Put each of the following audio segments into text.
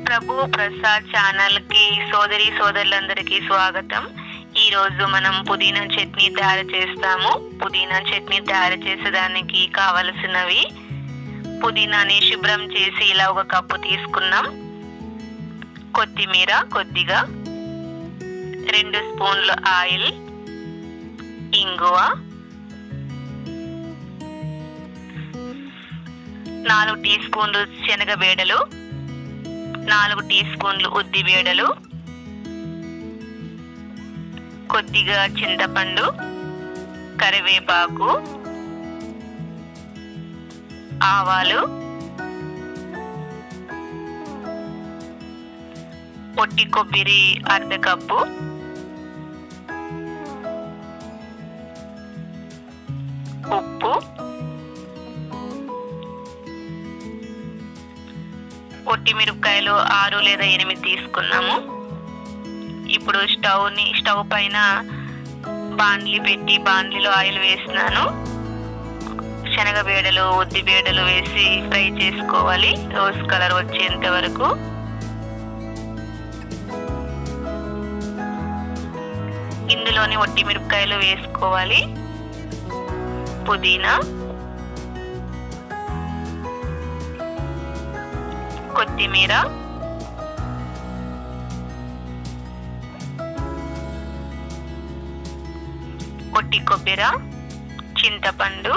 ప్రభు Prasad channel కి సోదరి సోదరులందరికీ స్వాగతం ఈ రోజు మనం పుదీనా చట్నీ తయారు చేస్తాము పుదీనా చట్నీ తయారు చేసేదానికి కావలసినవి పుదీనాని శుభ్రం చేసి ఇలా ఒక కప్పు తీసుకున్నాం కొత్తిమీర కొద్దిగా రెండు స్పూన్లు ఆయిల్ ఇంగువ నాలుగు టీ స్పూన్లు శనగబేడలు నాలుగు టీ స్పూన్లు ఉద్ది బేడలు కొద్దిగా చింతపండు కరివేపాకు ఆవాలు పొట్టి కొబ్బరి అర్ధ కప్పు ఉప్పు పొట్టి మిరపకాయలు ఆరు లేదా ఎనిమిది తీసుకున్నాము ఇప్పుడు స్టవ్ ని స్టవ్ పైన బాండ్లీ పెట్టి బాండ్లీలో ఆయిల్ వేసినాను శనగ బేడలు ఉద్ది బేడలు వేసి ఫ్రై చేసుకోవాలి రోజ్ కలర్ వచ్చేంత వరకు ఇందులోని ఒట్టి మిరపకాయలు వేసుకోవాలి పుదీనా కొత్తిమీర పొట్టి కొబ్బరి చింతపండు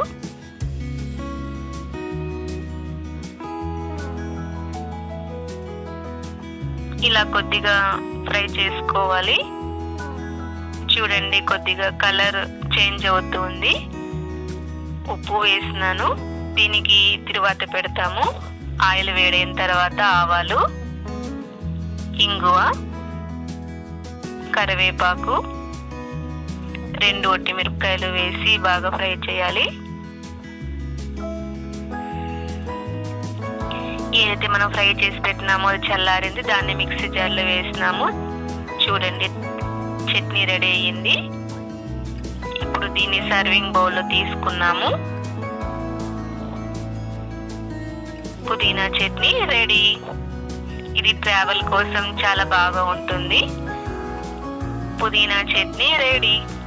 ఇలా కొద్దిగా ఫ్రై చేసుకోవాలి చూడండి కొద్దిగా కలర్ చేంజ్ అవుతుంది ఉప్పు వేసినాను దీనికి తిరువాత పెడతాము ఆయిల్ వేడైన తర్వాత ఆవాలు ఇంగువ కరివేపాకు రెండు ఒట్టి మిరపకాయలు వేసి బాగా ఫ్రై చేయాలి ఏదైతే మనం ఫ్రై చేసి పెట్టినామో అది చల్లారింది దాన్ని మిక్సీ జార్లో వేసినాము చూడండి చట్నీ రెడీ అయ్యింది ఇప్పుడు దీన్ని సర్వింగ్ బౌల్లో తీసుకున్నాము పుదీనా చట్నీ రెడీ ఇది ట్రావెల్ కోసం చాలా బాగా ఉంటుంది పుదీనా చట్నీ రెడీ